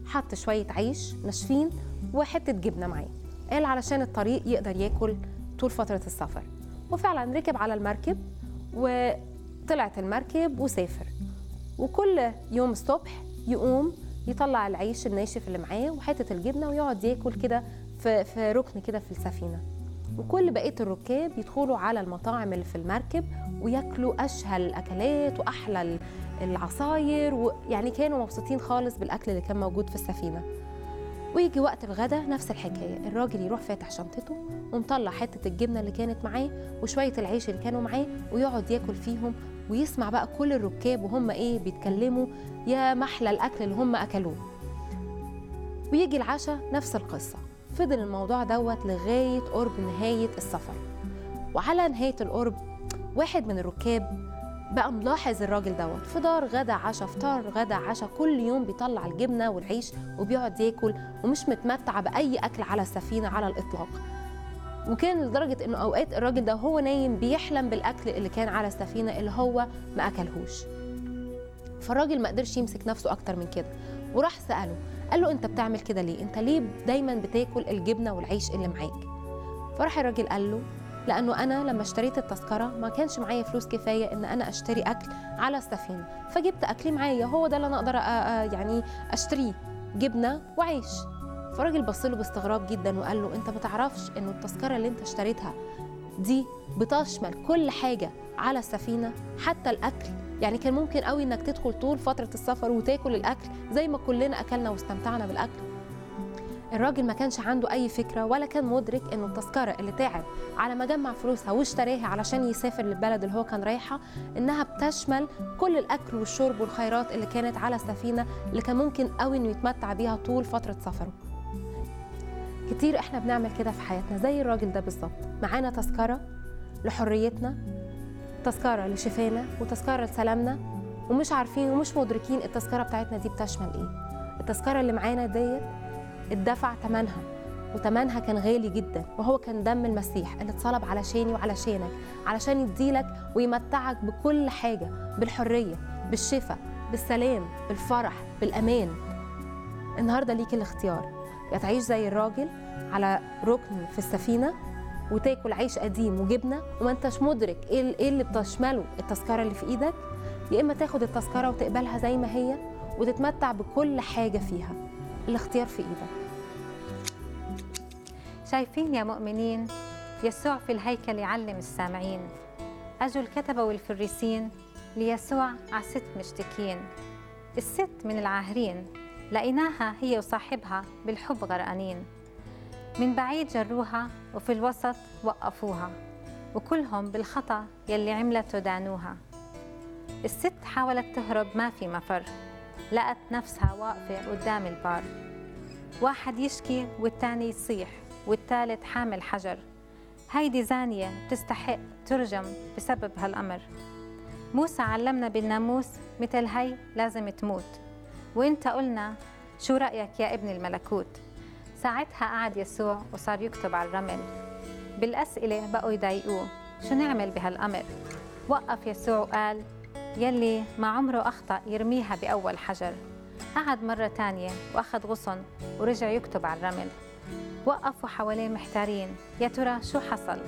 حط شويه عيش ناشفين وحته جبنه معاه قال علشان الطريق يقدر ياكل طول فتره السفر وفعلا ركب على المركب وطلعت المركب وسافر وكل يوم الصبح يقوم يطلع العيش الناشف اللي معاه وحته الجبنه ويقعد ياكل كده في في ركن كده في السفينه وكل بقيه الركاب يدخلوا على المطاعم اللي في المركب وياكلوا اشهى الاكلات واحلى ال- العصاير ويعني كانوا مبسوطين خالص بالاكل اللي كان موجود في السفينه ويجي وقت الغدا نفس الحكايه الراجل يروح فاتح شنطته ومطلع حته الجبنه اللي كانت معاه وشويه العيش اللي كانوا معاه ويقعد ياكل فيهم ويسمع بقى كل الركاب وهم ايه بيتكلموا يا محلى الاكل اللي هم اكلوه ويجي العشاء نفس القصه فضل الموضوع دوت لغايه قرب نهايه السفر وعلى نهايه القرب واحد من الركاب بقى ملاحظ الراجل دوت فطار غدا عشاء فطار غدا عشاء كل يوم بيطلع الجبنه والعيش وبيقعد ياكل ومش متمتع باي اكل على السفينه على الاطلاق وكان لدرجه انه اوقات الراجل ده وهو نايم بيحلم بالاكل اللي كان على السفينه اللي هو ما اكلهوش فالراجل ما قدرش يمسك نفسه اكتر من كده وراح ساله قال له انت بتعمل كده ليه انت ليه دايما بتاكل الجبنه والعيش اللي معاك فراح الراجل قال له لانه انا لما اشتريت التذكره ما كانش معايا فلوس كفايه ان انا اشتري اكل على السفينه فجبت اكلي معايا هو ده اللي انا اقدر أ- أ- يعني اشتريه جبنه وعيش فالراجل بص له باستغراب جدا وقال له انت ما تعرفش انه التذكره اللي انت اشتريتها دي بتشمل كل حاجه على السفينه حتى الاكل يعني كان ممكن قوي انك تدخل طول فتره السفر وتاكل الاكل زي ما كلنا اكلنا واستمتعنا بالاكل الراجل ما كانش عنده اي فكره ولا كان مدرك انه التذكره اللي تعب على ما جمع فلوسها واشتراها علشان يسافر للبلد اللي هو كان رايحها انها بتشمل كل الاكل والشرب والخيرات اللي كانت على السفينه اللي كان ممكن قوي انه يتمتع بيها طول فتره سفره كتير احنا بنعمل كده في حياتنا زي الراجل ده بالظبط معانا تذكره لحريتنا تذكره لشفانا وتذكره لسلامنا ومش عارفين ومش مدركين التذكره بتاعتنا دي بتشمل ايه التذكره اللي معانا ديت اتدفع ثمنها وثمنها كان غالي جدا وهو كان دم المسيح اللي اتصلب علشاني وعلشانك علشان يديلك ويمتعك بكل حاجه بالحريه بالشفاء بالسلام بالفرح بالامان النهارده ليك الاختيار يا تعيش زي الراجل على ركن في السفينه وتاكل عيش قديم وجبنه وما انتش مدرك ايه ال- إيه اللي بتشمله التذكره اللي في ايدك يا اما تاخد التذكره وتقبلها زي ما هي وتتمتع بكل حاجه فيها الاختيار في ايدك شايفين يا مؤمنين يسوع في الهيكل يعلم السامعين أجوا الكتبة والفريسين ليسوع على ست مشتكين الست من العاهرين لقيناها هي وصاحبها بالحب غرقانين من بعيد جروها وفي الوسط وقفوها وكلهم بالخطأ يلي عملته دانوها الست حاولت تهرب ما في مفر لقت نفسها واقفة قدام البار واحد يشكي والتاني يصيح والتالت حامل حجر هيدي زانية بتستحق ترجم بسبب هالأمر موسى علمنا بالناموس مثل هي لازم تموت وانت قلنا شو رأيك يا ابن الملكوت ساعتها قعد يسوع وصار يكتب على الرمل بالأسئلة بقوا يضايقوه شو نعمل بهالأمر وقف يسوع وقال يلي ما عمره أخطأ يرميها بأول حجر قعد مرة تانية وأخذ غصن ورجع يكتب على الرمل وقفوا حواليه محتارين يا ترى شو حصل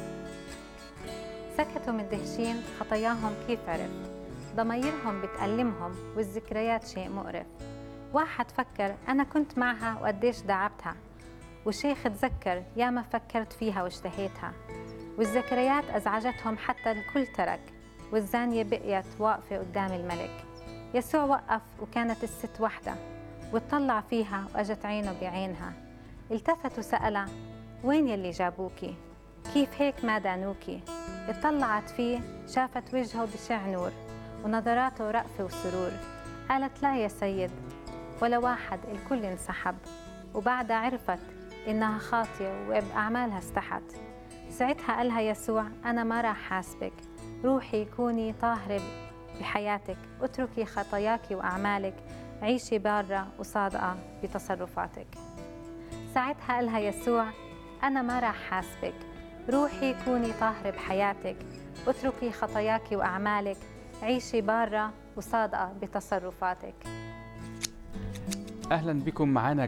سكتوا مندهشين خطاياهم كيف عرف ضمايرهم بتألمهم والذكريات شيء مقرف واحد فكر أنا كنت معها وقديش داعبتها وشيخ تذكر ياما فكرت فيها واشتهيتها والذكريات أزعجتهم حتى الكل ترك والزانية بقيت واقفة قدام الملك يسوع وقف وكانت الست وحدة واتطلع فيها وأجت عينه بعينها التفت وسألها وين يلي جابوكي؟ كيف هيك ما دانوكي؟ اطلعت فيه شافت وجهه بشع نور ونظراته رأفة وسرور قالت لا يا سيد ولا واحد الكل انسحب وبعدها عرفت إنها خاطية وبأعمالها استحت ساعتها قالها يسوع أنا ما راح حاسبك روحي كوني طاهرة بحياتك اتركي خطاياك وأعمالك عيشي بارة وصادقة بتصرفاتك ساعتها قالها يسوع أنا ما راح حاسبك روحي كوني طاهرة بحياتك اتركي خطاياك وأعمالك عيشي بارة وصادقة بتصرفاتك اهلا بكم معانا